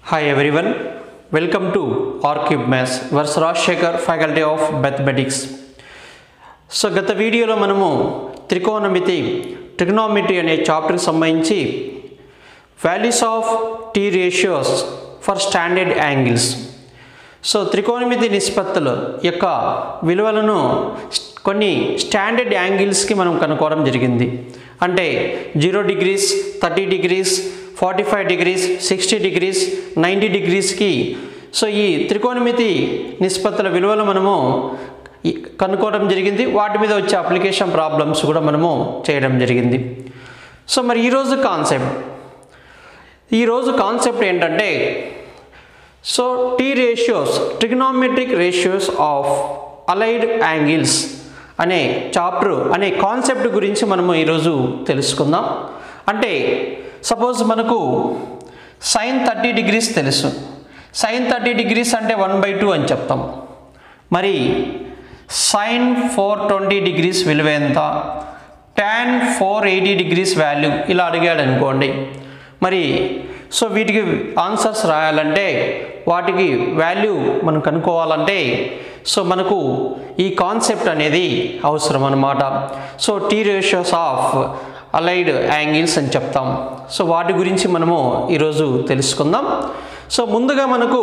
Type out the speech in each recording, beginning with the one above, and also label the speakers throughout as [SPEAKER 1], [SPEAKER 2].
[SPEAKER 1] Hi everyone, welcome to Arcube Maths verse Rajashekar faculty of mathematics so గత వీడియోలో మనము త్రికోణమితి ట్రిగ్నోమెట్రీ అనే చాప్టర్కి సంబంధించి values of T ratios for standard angles so త్రికోణమితి నిష్పత్తుల యొక్క విలువలను స్- కొన్ని స్టాండర్డ్ యాంగిల్స్కి మనం కనుక్కోవడం జరిగింది అంటే zero degrees thirty degrees forty five degrees sixty degrees ninety డిగ్రీస్కి సో ఈ త్రికోణమితి నిష్పత్తుల విలువలు మనము ఈ- కనుక్కోవడం జరిగింది వాటి మీద వచ్చే అప్లికేషన్ ప్రాబ్లమ్స్ కూడా మనము చేయడం జరిగింది సో మరి ఈరోజు కాన్సెప్ట్ ఈరోజు కాన్సెప్ట్ ఏంటంటే so T ratios trigonometric ratios of allied angles అనే చాప్టర్ అనే కాన్సెప్ట్ గురించి మనము ఈరోజు తెలుసుకుందాం అంటే సపోజ్ మనకు సైన్ థర్టీ డిగ్రీస్ తెలుసు సైన్ థర్టీ డిగ్రీస్ అంటే వన్ బై టూ అని చెప్తాం మరి సైన్ ఫోర్ ట్వంటీ డిగ్రీస్ విలువ ఎంత tan four eighty degrees value ఇలా అడిగాడు అనుకోండి మరి సో వీటికి ఆన్సర్స్ రాయాలంటే వాటికి వాల్యూ మనం కనుక్కోవాలంటే సో మనకు ఈ కాన్సెప్ట్ అనేది అవసరం అన్నమాట so T ratios of allied angles అని చెప్తాం సో వాటి గురించి మనము ఈరోజు తెలుసుకుందాం సో ముందుగా మనకు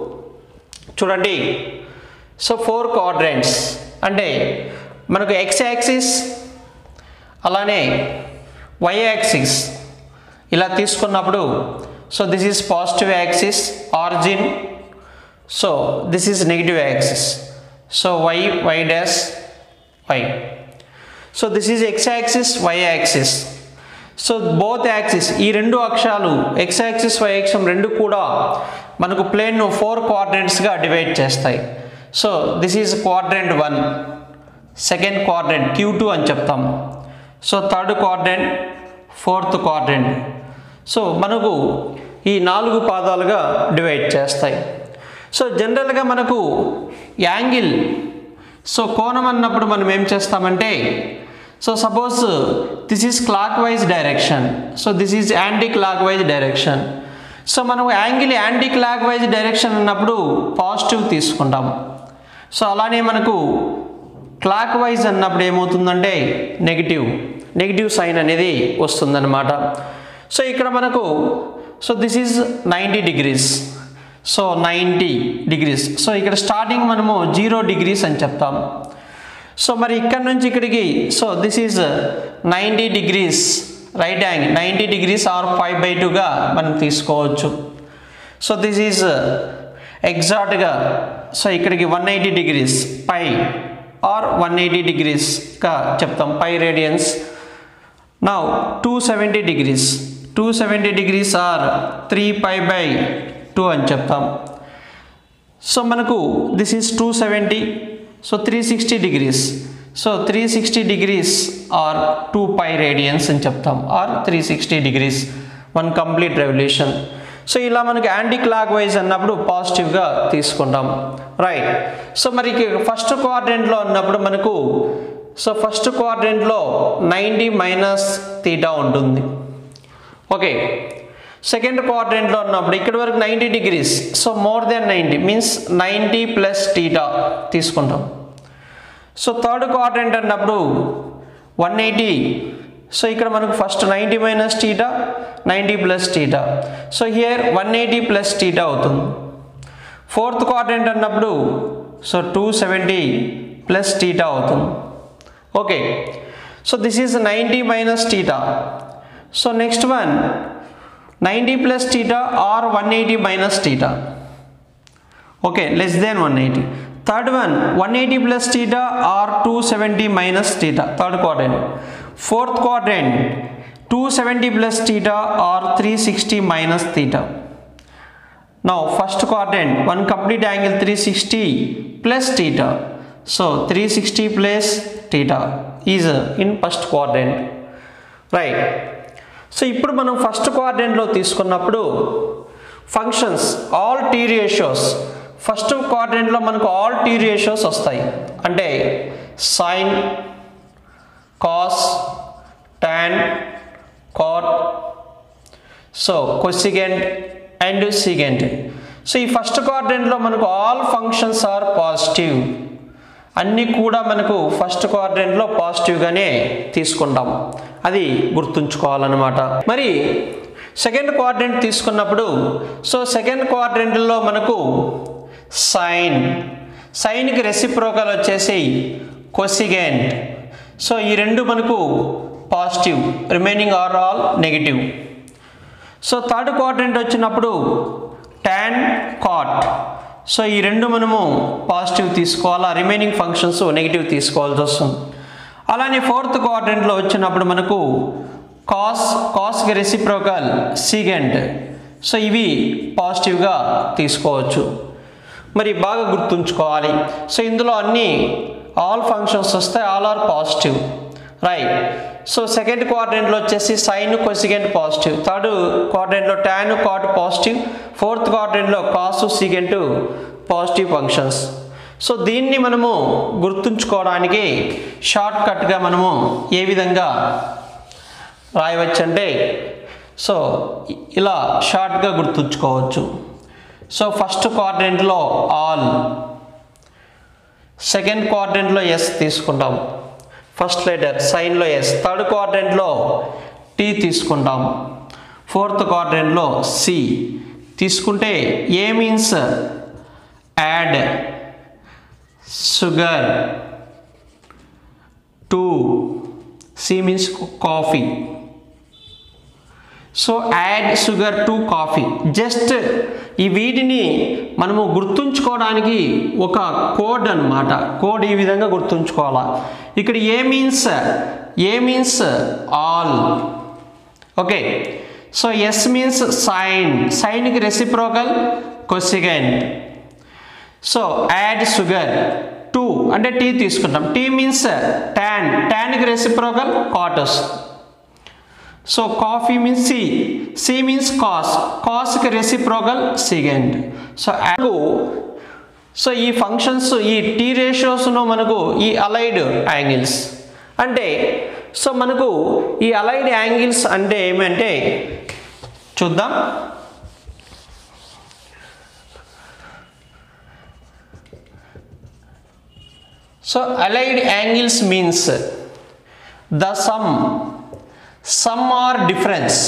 [SPEAKER 1] చూడండి సో ఫోర్ క్వాడ్రెంట్స్ అంటే మనకు ఎక్స్ యాక్సిస్ అలానే వై యాక్సిస్ ఇలా తీసుకున్నప్పుడు so this is positive axis origin so this is negative axis so Y Y dash Y so this is X axis Y axis so both axis ఈ రెండు అక్షాలు X axis Y axis రెండు కూడా మనకు plane four క్వాడ్రెంట్స్గా divide చేస్తాయి so this is quadrant one second quadrant Q two అని చెప్తాం so third quadrant fourth quadrant so మనకు ఈ నాలుగు పాదాలుగా డివైడ్ చేస్తాయి సో జనరల్గా మనకు యాంగిల్ సో కోణం అన్నప్పుడు మనం ఏం చేస్తామంటే so suppose this is clockwise direction so this is anti clockwise direction so మనం angle anti clockwise direction అన్నప్పుడు పాజిటివ్ తీసుకుంటాం సో అలానే మనకు క్లాక్ వైజ్ అన్నప్పుడు ఏమవుతుందంటే నెగిటివ్ నెగిటివ్ సైన్ అనేది వస్తుందన్నమాట సో ఇక్కడ మనకు so this is ninety degrees so ninety degrees so ఇక్కడ స్టార్టింగ్ మనము జీరో డిగ్రీస్ అని చెప్తాం సో మరి ఇక్కడ నుంచి ఇక్కడికి so this is ninety degrees right angle ninety degrees or five by టూగా మనం తీసుకోవచ్చు సో దిస్ ఈజ్ ఎగ్జాక్ట్గా సో ఇక్కడికి one eighty degrees pi or one eighty డిగ్రీస్గా చెప్తాం పై రేడియన్స్ నా two seventy degrees two seventy degrees or three pi by two అని చెప్తాం సో మనకు this is two seventy so three sixty degrees so three sixty degrees or two pi radians అని చెప్తాం or three sixty degrees one complete revolution so ఇలా మనకి anti clockwise అన్నప్పుడు పాజిటివ్గా తీసుకుంటాం రైట్ సో మరి ఫస్ట్ క్వాడ్రెంట్లో ఉన్నప్పుడు మనకు సో ఫస్ట్ క్వాడ్రెంట్లో నైంటీ మైనస్ తీటా ఉంటుంది ఓకే సెకండ్ క్వాడ్రెంట్లో ఉన్నప్పుడు ఇక్కడి వరకు ninety degrees so more than ninety means ninety plus theta తీసుకుంటాం సో థర్డ్ క్వాడ్రెంట్ అన్నప్పుడు వన్ ఎయిటీ సో ఇక్కడ మనకు first ninety minus theta ninety plus theta so here one eighty plus theta అవుతుంది fourth quadrant అన్నప్పుడు so two seventy plus theta అవుతుంది okay so this is ninety minus theta so next one ninety plus theta or one eighty minus theta okay less than one eighty third one one eighty plus theta or two seventy minus theta third quadrant fourth quadrant two seventy plus theta or three sixty minus theta Now first quadrant one complete angle 360 plus theta. So 360 plus theta is uh, in first quadrant. Right. So ఇప్పుడు మనం first క్వాడ్రెంట్లో తీసుకున్నప్పుడు functions all T ratios first క్వాడ్రెంట్లో మనకు all T ratios వస్తాయి అంటే sine cos tan cot so cosecant and secant so ఈ first క్వాడ్రెంట్లో మనకు ఆల్ ఫంక్షన్స్ ఆర్ పాజిటివ్ అన్నీ కూడా మనకు ఫస్ట్ క్వాడ్రెంట్లో పాజిటివ్గానే తీసుకుంటాం అది గుర్తుంచుకోవాలన్నమాట మరి సెకండ్ క్వాడ్రెంట్ తీసుకున్నప్పుడు సో సెకండ్ క్వాడ్రెంట్లో మనకు సైన్ సైన్కి రెసిప్రోకల్ వచ్చేసి కొసిగెంట్ సో ఈ రెండు మనకు positive remaining are all negative so third quadrant వచ్చినప్పుడు ట్యాన్ కాట్ సో ఈ రెండు మనము పాజిటివ్ తీసుకోవాలా రిమైనింగ్ ఫంక్షన్స్ నెగిటివ్ తీసుకోవాల్సి వస్తుంది అలానే ఫోర్త్ క్వాడ్రెంట్లో వచ్చినప్పుడు మనకు కాస్ కాస్కి రెసిప్రోకల్ సిగెంట్ సో ఇవి పాజిటివ్గా తీసుకోవచ్చు మరి బాగా గుర్తుంచుకోవాలి సో ఇందులో అన్ని ఆల్ ఫంక్షన్స్ వస్తాయి all are positive right so second క్వాడ్రెంట్లో వచ్చేసి సైన్ కొసిగెంట్ పాజిటివ్ థర్డ్ క్వాడ్రెంట్లో ట్యాన్ కాట్ పాజిటివ్ ఫోర్త్ క్వాడ్రెంట్లో cos secant positive functions so దీన్ని మనము గుర్తుంచుకోవడానికి షార్ట్ కట్గా మనము ఏ విధంగా రాయవచ్చు అంటే సో ఇలా షార్ట్గా గుర్తుంచుకోవచ్చు సో ఫస్ట్ క్వాడ్రెంట్లో ఆల్ సెకండ్ క్వాడ్రెంట్లో ఎస్ తీసుకుంటాం ఫస్ట్ లెటర్ సైన్లో ఎస్ థర్డ్ క్వాడ్రెంట్లో టీ తీసుకుంటాం ఫోర్త్ క్వాడ్రెంట్లో సి తీసుకుంటే A means add sugar to C means coffee so add sugar to coffee just ఈ వీటిని మనము గుర్తుంచుకోవడానికి ఒక కోడ్ అనమాట కోడ్ ఈ విధంగా గుర్తుంచుకోవాలా ఇక్కడ A means A means all okay so S means sine సైన్కి reciprocal cosecant so add sugar to అంటే టీ తీసుకుంటాం టీ మీన్స్ ట్యాన్ ట్యాన్కి రెసిప్రోకల్ కాటస్ so coffee means C C means cos కాస్కి reciprocal secant so add so ఈ functions ఈ T రేషియోస్ను మనకు ఈ అలైడ్ యాంగిల్స్ అంటే సో మనకు ఈ అలైడ్ యాంగిల్స్ అంటే ఏమంటే చూద్దాం so allied angles means the sum sum or difference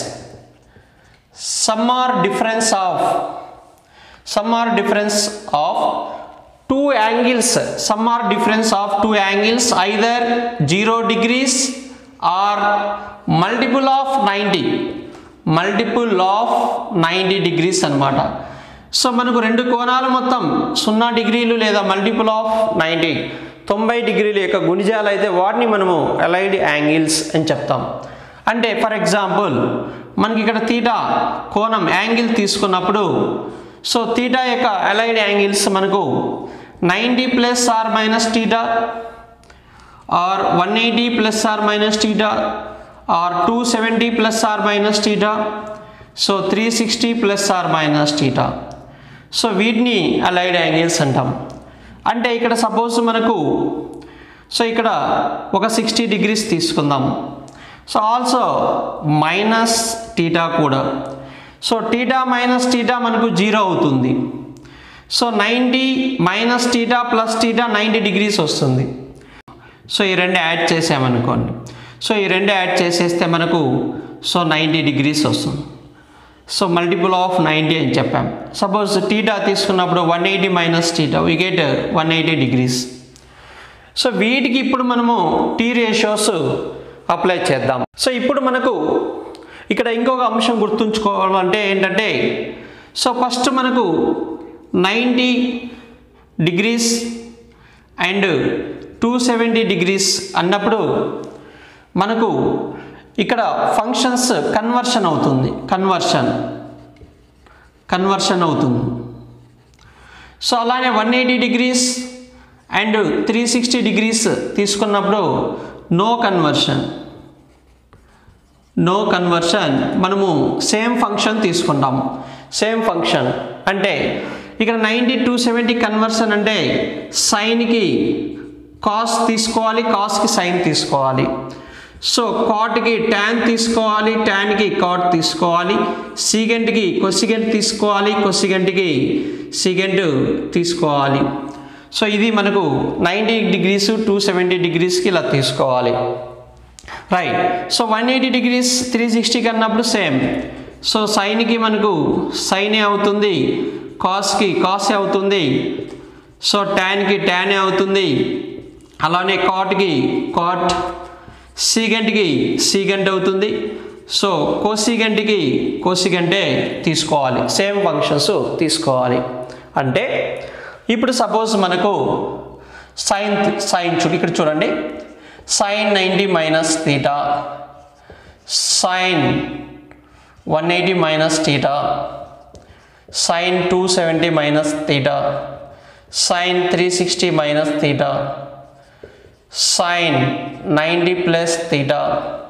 [SPEAKER 1] sum or difference of sum or difference of two angles some are difference of two angles either 0 degrees or multiple of 90 multiple of 90 degrees అన్నమాట so మనకు రెండు కోణాలు మొత్తం సున్నా డిగ్రీలు లేదా multiple of ninety తొంభై డిగ్రీల యొక్క గుణిజాలు అయితే వాటిని మనము అలైడ్ యాంగిల్స్ అని చెప్తాం అంటే ఫర్ ఎగ్జాంపుల్ మనకి ఇక్కడ తీటా కోణం యాంగిల్ తీసుకున్నప్పుడు సో తీటా యొక్క అలైడ్ యాంగిల్స్ మనకు ninety plus or minus theta or one eighty plus or minus theta or two seventy plus or minus theta so three sixty plus or minus theta so వీటిని allied angles అంటాం అంటే ఇక్కడ suppose మనకు so ఇక్కడ ఒక sixty degrees తీసుకుందాం so also minus theta కూడా so theta minus theta మనకు జీరో అవుతుంది so ninety minus theta plus theta ninety degrees వస్తుంది సో ఈ రెండు యాడ్ చేసామనుకోండి సో ఈ రెండు యాడ్ చేసేస్తే మనకు సో నైంటీ డిగ్రీస్ వస్తుంది సో మల్టిపుల్ ఆఫ్ నైంటీ అని చెప్పాం సపోజ్ టీటా తీసుకున్నప్పుడు one eighty minus theta we get one eighty degrees so వీటికి ఇప్పుడు మనము టీ రేషియోస్ అప్లై చేద్దాం సో ఇప్పుడు మనకు ఇక్కడ ఇంకొక అంశం గుర్తుంచుకోవాలంటే ఏంటంటే సో ఫస్ట్ మనకు ninety degrees and two seventy degrees అన్నప్పుడు మనకు ఇక్కడ ఫంక్షన్స్ కన్వర్షన్ అవుతుంది కన్వర్షన్ కన్వర్షన్ అవుతుంది సో అలానే one eighty degrees and three sixty degrees తీసుకున్నప్పుడు నో కన్వర్షన్ నో కన్వర్షన్ మనము సేమ్ ఫంక్షన్ తీసుకుంటాం సేమ్ ఫంక్షన్ అంటే ఇక్కడ నైంటీ టూ సెవెంటీ కన్వర్షన్ అంటే సైన్కి కాస్ తీసుకోవాలి కాస్కి సైన్ తీసుకోవాలి సో కాట్కి ట్యాన్ తీసుకోవాలి ట్యాన్కి కాట్ తీసుకోవాలి సీగెంట్కి కొసిగెంట్ తీసుకోవాలి కొసిగెంట్కి సీగెంట్ తీసుకోవాలి సో ఇది మనకు నైంటీ డిగ్రీస్ టూ సెవెంటీ డిగ్రీస్కి ఇలా తీసుకోవాలి right so one eighty degrees three సిక్స్టీకి అన్నప్పుడు సేమ్ సో సైన్కి మనకు సైనే అవుతుంది కాస్కి కాసే అవుతుంది సో ట్యాన్కి ట్యానే అవుతుంది అలానే కాట్కి కాట్ సీగెంట్కి సీగెంట్ అవుతుంది సో కోసిగెంట్కి కోసిగెంటే తీసుకోవాలి సేమ్ ఫంక్షన్స్ తీసుకోవాలి అంటే ఇప్పుడు సపోజ్ మనకు సైన్ సైన్ చూడు ఇక్కడ చూడండి sine ninety minus theta sine one eighty minus theta sine two seventy minus theta sine three sixty minus theta sine ninety plus theta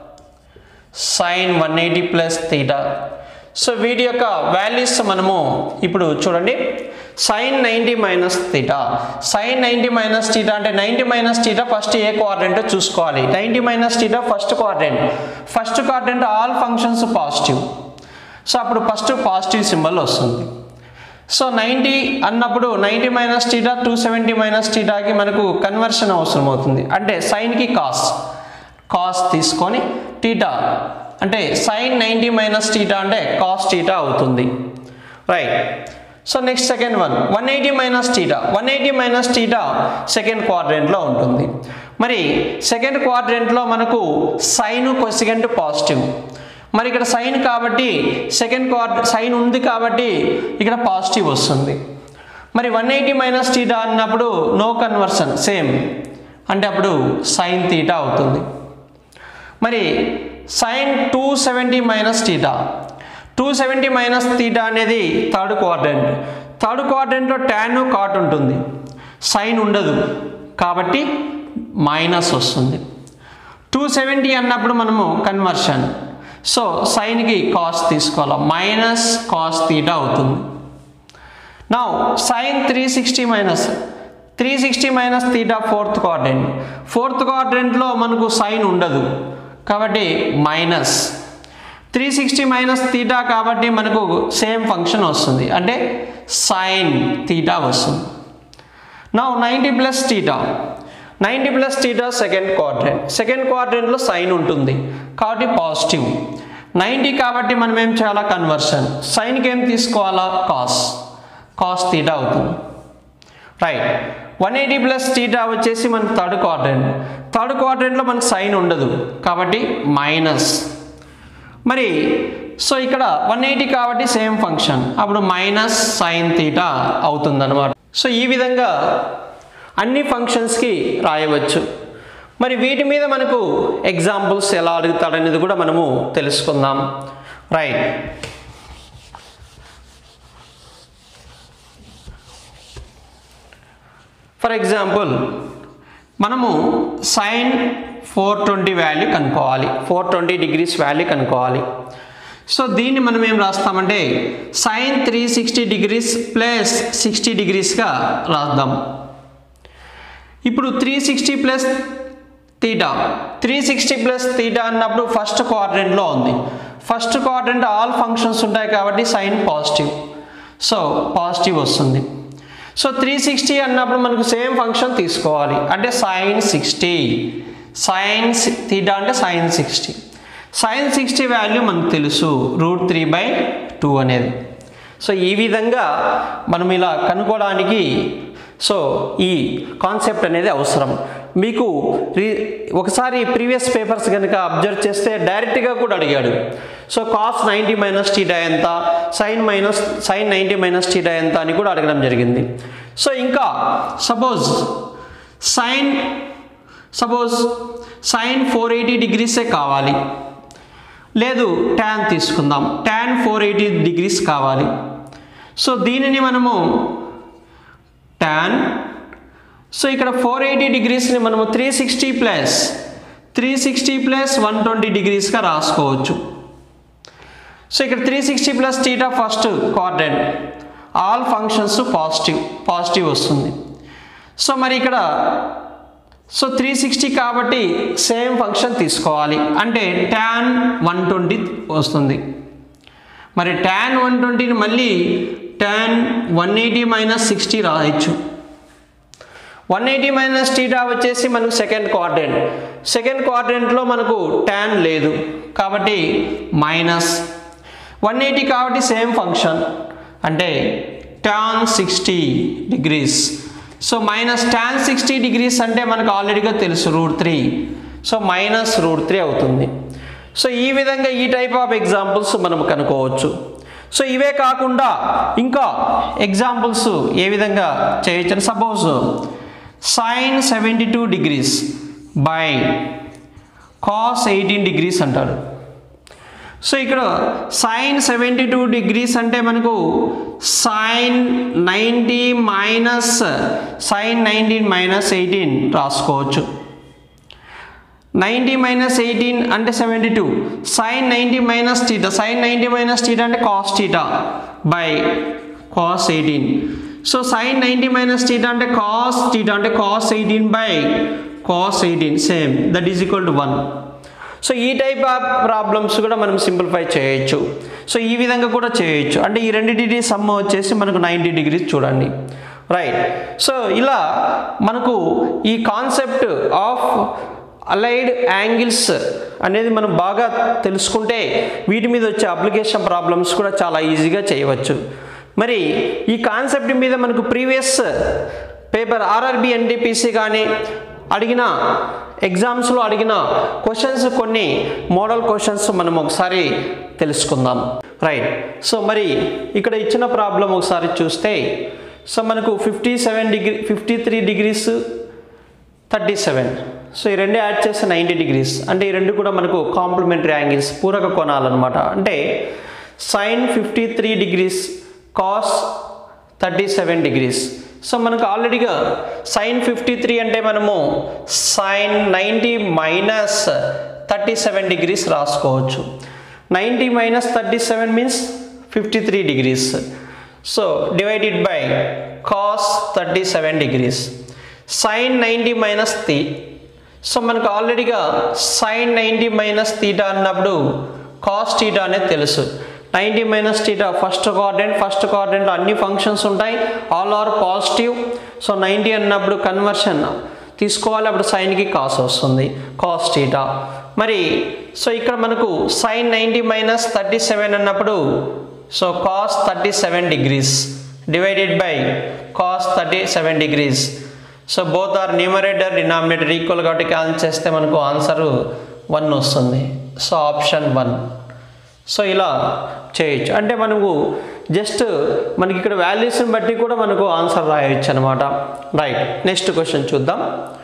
[SPEAKER 1] sine one eighty plus theta so వీటి యొక్క values మనము ఇప్పుడు చూడండి sine ninety minus theta sine ninety minus theta అంటే ninety minus theta first ఏ quadrant చూసుకోవాలి ninety minus theta first quadrant first quadrant all functions positive so అప్పుడు first positive symbol వస్తుంది సో నైంటీ అన్నప్పుడు ninety minus theta two seventy minus టీటాకి మనకు conversion అవసరం అవుతుంది అంటే సైన్కి కాస్ కాస్ తీసుకొని టీటా అంటే సైన్ నైంటీ మైనస్ టీటా అంటే కాస్ టీటా అవుతుంది right so next second one one eighty minus theta one eighty minus theta second క్వాడ్రెంట్లో ఉంటుంది మరి సెకండ్ క్వాడ్రెంట్లో మనకు సైన్ కొసిగెంట్ పాజిటివ్ మరి ఇక్కడ సైన్ కాబట్టి సెకండ్ క్వార్ సైన్ ఉంది కాబట్టి ఇక్కడ పాజిటివ్ వస్తుంది మరి వన్ ఎయిటీ మైనస్ టీటా అన్నప్పుడు నో కన్వర్షన్ సేమ్ అంటే అప్పుడు సైన్ తీటా అవుతుంది మరి sine two seventy minus theta two seventy minus theta అనేది థర్డ్ క్వాడ్రెంట్ థర్డ్ క్వాడ్రెంట్లో ట్యాన్ కాట్ ఉంటుంది సైన్ ఉండదు కాబట్టి మైనస్ వస్తుంది టూ సెవెంటీ అన్నప్పుడు మనము కన్వర్షన్ సో సైన్కి కాస్ తీసుకోవాలి మైనస్ కాస్ తీటా అవుతుంది నా sine three sixty minus three sixty minus theta fourth quadrant fourth క్వాడ్రెంట్లో మనకు సైన్ ఉండదు కాబట్టి minus three sixty minus theta కాబట్టి మనకు సేమ్ ఫంక్షన్ వస్తుంది అంటే సైన్ తీటా వస్తుంది నా ninety plus theta ninety plus theta second quadrant second క్వాడ్రెంట్లో సైన్ ఉంటుంది కాబట్టి పాజిటివ్ నైంటీ కాబట్టి మనం ఏం చేయాలా కన్వర్షన్ సైన్కి ఏం తీసుకోవాలా కాస్ కాస్ తీటా అవుతుంది right one eighty plus theta వచ్చేసి మనకు థర్డ్ క్వాడ్రెంట్ థర్డ్ క్వాడ్రెంట్లో మనకు సైన్ ఉండదు కాబట్టి మైనస్ మరి సో ఇక్కడ వన్ ఎయిటీ కాబట్టి సేమ్ ఫంక్షన్ అప్పుడు మైనస్ సైన్ తీటా అవుతుందన్నమాట సో ఈ విధంగా అన్ని ఫంక్షన్స్కి రాయవచ్చు మరి వీటి మీద మనకు ఎగ్జాంపుల్స్ ఎలా అడుగుతాడనేది కూడా మనము తెలుసుకుందాం రైట్ ఫర్ ఎగ్జాంపుల్ మనము సైన్ ఫోర్ ట్వంటీ వాల్యూ కనుక్కోవాలి ఫోర్ ట్వంటీ డిగ్రీస్ వాల్యూ కనుక్కోవాలి సో దీన్ని మనం ఏం రాస్తామంటే sine three sixty degrees plus sixty డిగ్రీస్గా రాద్దాం ఇప్పుడు three sixty plus theta three sixty plus theta అన్నప్పుడు ఫస్ట్ క్వాడ్రెంట్లో ఉంది ఫస్ట్ క్వాడ్రెంట్ ఆల్ ఫంక్షన్స్ ఉంటాయి కాబట్టి సైన్ పాజిటివ్ సో పాజిటివ్ వస్తుంది సో త్రీ సిక్స్టీ అన్నప్పుడు మనకు సేమ్ ఫంక్షన్ తీసుకోవాలి అంటే సైన్ సిక్స్టీ సైన్ తీటా అంటే sine sixty sine sixty value మనకు తెలుసు రూట్ త్రీ బై టూ అనేది సో ఈ విధంగా మనం ఇలా కనుక్కోవడానికి సో ఈ కాన్సెప్ట్ అనేది అవసరం మీకు రీ ఒకసారి ప్రీవియస్ పేపర్స్ కనుక అబ్జర్వ్ చేస్తే డైరెక్ట్గా కూడా అడిగాడు so cos ninety minus theta ఎంత sine minus sine ninety minus theta ఎంత అని కూడా అడగడం జరిగింది సో ఇంకా suppose sine suppose sine four eighty డిగ్రీసే కావాలి లేదు ట్యాన్ తీసుకుందాం ట్యాన్ ఫోర్ ఎయిటీ డిగ్రీస్ కావాలి సో దీనిని మనము ట్యాన్ సో ఇక్కడ ఫోర్ ఎయిటీ డిగ్రీస్ని మనము three sixty plus three sixty plus one twenty డిగ్రీస్గా రాసుకోవచ్చు సో ఇక్కడ three sixty plus theta first quadrant all functions positive positive వస్తుంది సో మరి ఇక్కడ సో త్రీ సిక్స్టీ కాబట్టి సేమ్ ఫంక్షన్ తీసుకోవాలి అంటే ట్యాన్ వన్ ట్వంటీ వస్తుంది మరి ట్యాన్ వన్ ట్వంటీని మళ్ళీ tan one eighty minus sixty రాయొచ్చు వన్ ఎయిటీ మైనస్ టీటా వచ్చేసి మనకు సెకండ్ క్వాడ్రెంట్ సెకండ్ క్వాడ్రెంట్లో మనకు ట్యాన్ లేదు కాబట్టి మైనస్ వన్ ఎయిటీ కాబట్టి సేమ్ ఫంక్షన్ అంటే tan sixty degrees so minus tan sixty degrees అంటే మనకు ఆల్రెడీగా తెలుసు root three so minus root three అవుతుంది సో ఈ విధంగా ఈ టైప్ ఆఫ్ ఎగ్జాంపుల్స్ మనం కనుక్కోవచ్చు సో ఇవే కాకుండా ఇంకా ఎగ్జాంపుల్స్ ఏ విధంగా చేయొచ్చు suppose sine seventy two degrees by cos eighteen degrees అంటారు సో ఇక్కడ సైన్ సెవెంటీ టూ డిగ్రీస్ అంటే మనకు sine ninety minus sine nineteen minus eighteen రాసుకోవచ్చు నైంటీ మైనస్ ఎయిటీన్ అంటే seventy two sine ninety minus theta sine ninety minus theta అంటే cos theta by cos eighteen so sine ninety minus theta అంటే cos theta అంటే cos eighteen by cos eighteen same that is equal to one so ఈ type of problems కూడా మనం simplify చేయొచ్చు so ఈ విధంగా కూడా చేయొచ్చు అంటే ఈ రెండు డిగ్రీ సమ్ వచ్చేసి మనకు నైంటీ డిగ్రీస్ చూడండి రైట్ సో ఇలా మనకు ఈ కాన్సెప్ట్ ఆఫ్ అలైడ్ యాంగిల్స్ అనేది మనం బాగా తెలుసుకుంటే వీటి మీద వచ్చే అప్లికేషన్ ప్రాబ్లమ్స్ కూడా చాలా ఈజీగా చేయవచ్చు మరి ఈ కాన్సెప్ట్ మీద మనకు ప్రీవియస్ పేపర్ ఆర్ఆర్బి ఎన్టీపీసీ కానీ అడిగిన ఎగ్జామ్స్లో అడిగిన క్వశ్చన్స్ కొన్ని మోడల్ క్వశ్చన్స్ మనం ఒకసారి తెలుసుకుందాం రైట్ సో మరి ఇక్కడ ఇచ్చిన ప్రాబ్లం ఒకసారి చూస్తే సో మనకు fifty seven degree fifty three degrees thirty seven so ఈ రెండు యాడ్ చేస్తే నైంటీ డిగ్రీస్ అంటే ఈ రెండు కూడా మనకు కాంప్లిమెంటరీ యాంగిల్స్ పూరక కోణాలన్నమాట అంటే sine fifty three degrees cos thirty seven degrees so మనకు ఆల్రెడీగా సైన్ ఫిఫ్టీ త్రీ అంటే మనము sine ninety minus thirty seven degrees రాసుకోవచ్చు ninety minus thirty seven means fifty three degrees so divided by cos thirty seven degrees sine ninety minus థీ so మనకు ఆల్రెడీగా sine ninety minus theta అన్నప్పుడు cos theta అనేది తెలుసు ninety minus theta first quadrant first క్వాడ్రెంట్లో అన్ని functions ఉంటాయి all are positive so ninety అన్నప్పుడు కన్వర్షన్ తీసుకోవాలి అప్పుడు సైన్కి కాస్ వస్తుంది కాస్ టీటా మరి సో ఇక్కడ మనకు sine ninety minus thirty seven అన్నప్పుడు so cos thirty seven degrees divided by cos thirty seven degrees so both are numerator denominator equal కాబట్టి క్యాన్సిల్ చేస్తే మనకు ఆన్సర్ వన్ వస్తుంది సో ఆప్షన్ వన్ సో ఇలా చేయొచ్చు అంటే మనకు జస్ట్ మనకి ఇక్కడ వాల్యూస్ని బట్టి కూడా మనకు ఆన్సర్ రాయొచ్చు అనమాట రైట్ నెక్స్ట్ క్వశ్చన్ చూద్దాం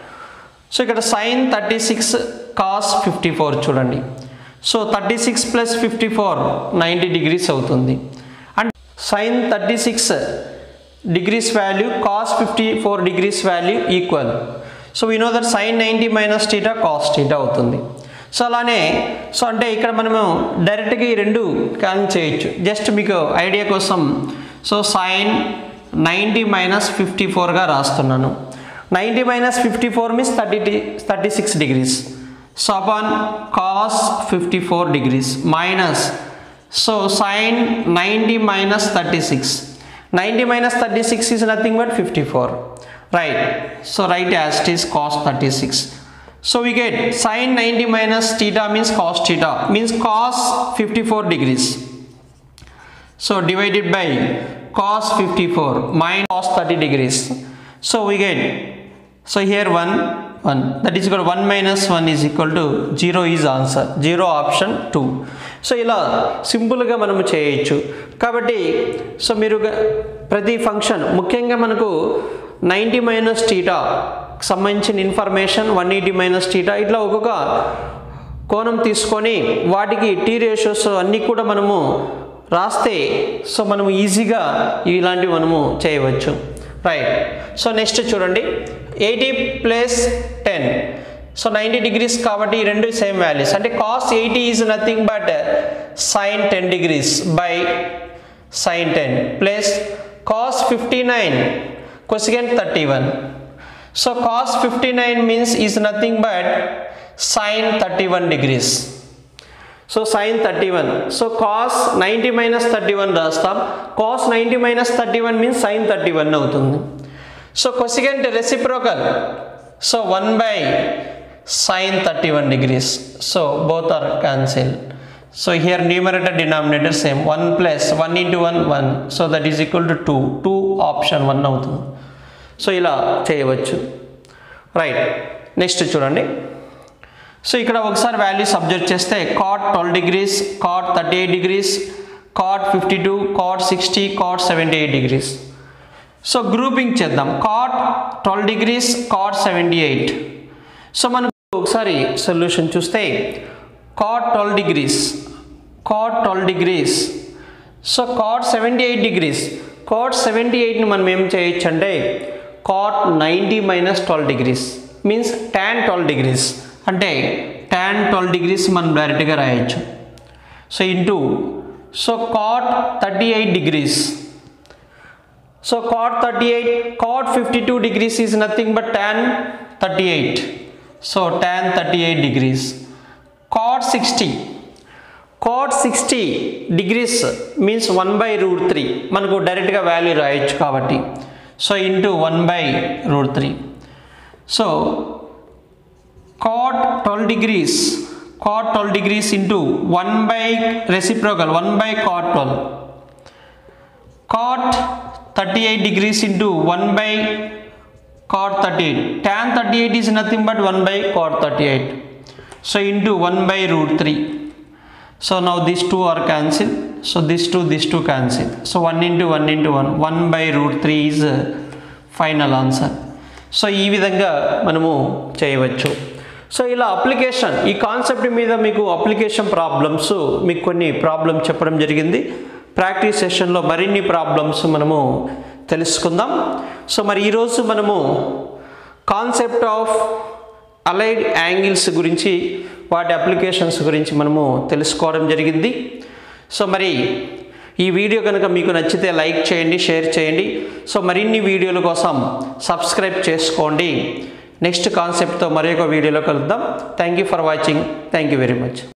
[SPEAKER 1] సో ఇక్కడ sine thirty six cos fifty four చూడండి so thirty six plus fifty four ninety degrees అవుతుంది and sine thirty six degrees value cos fifty four degrees value equal so we know that sine ninety minus theta cos theta అవుతుంది so అలానే so అంటే ఇక్కడ మనము డైరెక్ట్గా ఈ రెండు calculate చేయొచ్చు జస్ట్ మీకు ఐడియా కోసం so sine ninety minus fifty ఫోర్గా రాస్తున్నాను ninety minus fifty four means thirty thirty six degrees so upon cos fifty four degrees minus so sine ninety minus thirty six 90 minus 36 is nothing but 54 right so write as it is cos 36 so we get sin 90 minus theta means cos theta means cos 54 degrees so divided by cos 54 minus cos 30 degrees so we get so here 1 1 that is equal to 1 minus 1 is equal to 0 is answer 0 option 2 so ఇలా సింపుల్గా మనము చేయొచ్చు కాబట్టి so మీరు గ- ప్రతి function ముఖ్యంగా మనకు నైంటీ మైనస్ టీటా సంబంధించిన information one eighty minus theta ఇట్లా ఒక్కొక్క కోణం తీసుకొని వాటికి టీ రేషియోస్ అన్నీ కూడా మనము రాస్తే సో మనము ఈజీగా ఇలాంటివి మనము చేయవచ్చు రైట్ సో నెక్స్ట్ చూడండి eighty plus ten so ninety degrees కాబట్టి ఈ రెండు సేమ్ వాల్యూస్ అంటే cos eighty is nothing but sine ten degrees by sine ten plus cos fifty nine cosecant thirty one so cos fifty nine means is nothing but sine thirty one degrees so sine thirty one so cos ninety minus thirty one రాస్తాం cos ninety minus thirty one means sine thirty one అవుతుంది so cosecant reciprocal so one by sine thirty one degrees so both are cancel so here numerator denominator same one plus one into one one so that is equal to two two option one అవుతుంది so ఇలా చేయవచ్చు right next చూడండి so ఇక్కడ ఒకసారి value subject చేస్తే cot twelve degrees cot thirty eight degrees cot fifty two cot sixty cot seventy eight degrees so grouping చేద్దాం cot twelve degrees కాట్ seventy eight so మనకు ఒకసారి సొల్యూషన్ చూస్తే cot twelve degrees cot twelve degrees so cot seventy eight degrees కాట్ సెవెంటీ ఎయిట్ని మనం ఏం చేయొచ్చు అంటే cot ninety minus twelve degrees means tan twelve degrees అంటే ట్యాన్ ట్వెల్వ్ డిగ్రీస్ మనం డైరెక్ట్గా రాయొచ్చు so into so cot thirty eight degrees so cot thirty eight cot fifty two degrees is nothing but tan thirty eight so tan thirty eight degrees cot sixty cot sixty degrees means one by root three మనకు డైరెక్ట్గా value రాయొచ్చు కాబట్టి so into one by root three so cot twelve degrees cot twelve degrees into one by reciprocal one by cot twelve cot thirty eight degrees into one by cot 38 tan 38 is nothing but 1 by cot 38 so into 1 by root 3 so now these two are cancelled so these two these two cancel so 1 into 1 into 1 1 by root 3 is uh, final answer సో ఈ విధంగా మనము చేయవచ్చు so ఇలా application ఈ concept మీద మీకు application problems మీకు కొన్ని ప్రాబ్లమ్స్ చెప్పడం జరిగింది ప్రాక్టీస్ సెషన్లో మరిన్ని ప్రాబ్లమ్స్ మనము తెలుసుకుందాం సో మరి ఈరోజు మనము కాన్సెప్ట్ ఆఫ్ అలైడ్ యాంగిల్స్ గురించి వాటి అప్లికేషన్స్ గురించి మనము తెలుసుకోవడం జరిగింది సో మరి ఈ వీడియో కనుక మీకు నచ్చితే లైక్ చేయండి షేర్ చేయండి సో మరిన్ని వీడియోల కోసం సబ్స్క్రైబ్ చేసుకోండి నెక్స్ట్ కాన్సెప్ట్తో మరొక వీడియోలో కలుద్దాం thank you for watching thank you very much